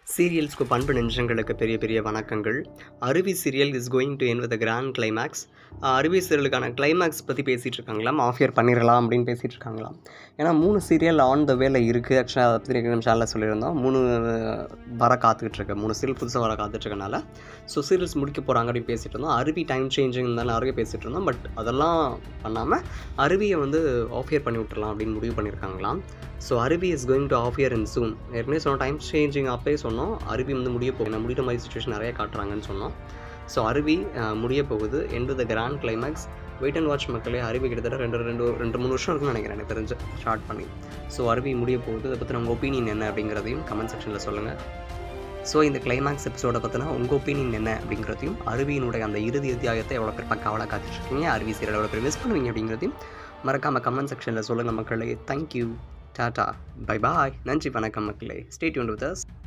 சீரியல்ஸ்க்கு பண்பு நெஞ்சங்களுக்கு பெரிய பெரிய வணக்கங்கள் Aruvi serial is going to end with grand climax Aruvi சீரியலுக்கான கிளைமேக்ஸ் பற்றி பேசிகிட்டு இருக்காங்களாம் ஆஃபியர் பண்ணிடலாம் அப்படின்னு பேசிகிட்டு இருக்காங்களாம் ஏன்னா மூணு சீரியல் ஆன் த வேல இருக்குது ஆக்சுவலாக அதை பற்றி நம்ம சேனலில் சொல்லியிருந்தோம் மூணு வர காத்துக்கிட்டு இருக்கு மூணு சீரியல் புதுசாக வர காத்துட்டு இருக்கனால ஸோ சீரியல்ஸ் முடிக்க போகிறாங்க அப்படின்னு பேசிகிட்டு இருந்தோம் அருவி டைம் சேஞ்சிங் தான் நிறைய பேசிகிட்டு இருந்தோம் பட் அதெல்லாம் பண்ணாமல் அருவியை வந்து ஆஃபியர் பண்ணி விட்டுறலாம் அப்படின்னு முடிவு பண்ணியிருக்காங்களாம் so Aruvi is going to off year in June ஏற்கனவே சொன்னோம் டைம் சேஞ்சிங் அப்பயே சொன்னோம் அருவி வந்து முடிய போகுது நான் முடிகிற மாதிரி சுச்சுவேஷன் நிறைய காட்டுறாங்கன்னு சொன்னோம் ஸோ அருவி அஹ், முடிய போகுது end the grand climax wait and watch மக்களே அருவி கிட்டத்தட்ட ரெண்டு ரெண்டு ரெண்டு மூணு வருஷம் இருக்குன்னு நினைக்கிறேன் எனக்கு தெரிஞ்சு ஸ்டார்ட் பண்ணி ஸோ அருவி முடிய போகுது அதை பற்றி உங்கள் ஒப்பீனியன் என்ன அப்படிங்கிறதையும் கமெண்ட் செக்ஷனில் சொல்லுங்கள் ஸோ இந்த கிளைமேக்ஸ் எபிசோட பற்றினா உங்கள் ஒப்பீனியன் என்ன அப்படிங்கிறதையும் அருவியினுடைய அந்த இறுதி அத்தியாயத்தை எவ்வளோ பேர் பக்காவலாக காத்துட்ருக்கீங்க அருவி சீரியல் எவ்வளோ பேர் மிஸ் பண்ணுவீங்க அப்படிங்கிறதையும் மறக்காமல் கமெண்ட் செக்ஷனில் சொல்லுங்கள் மக்களே தேங்க்யூ டாடா பை பாய் நன்றி வணக்கம் மக்களே ஸ்டே டியூன் வித் அஸ்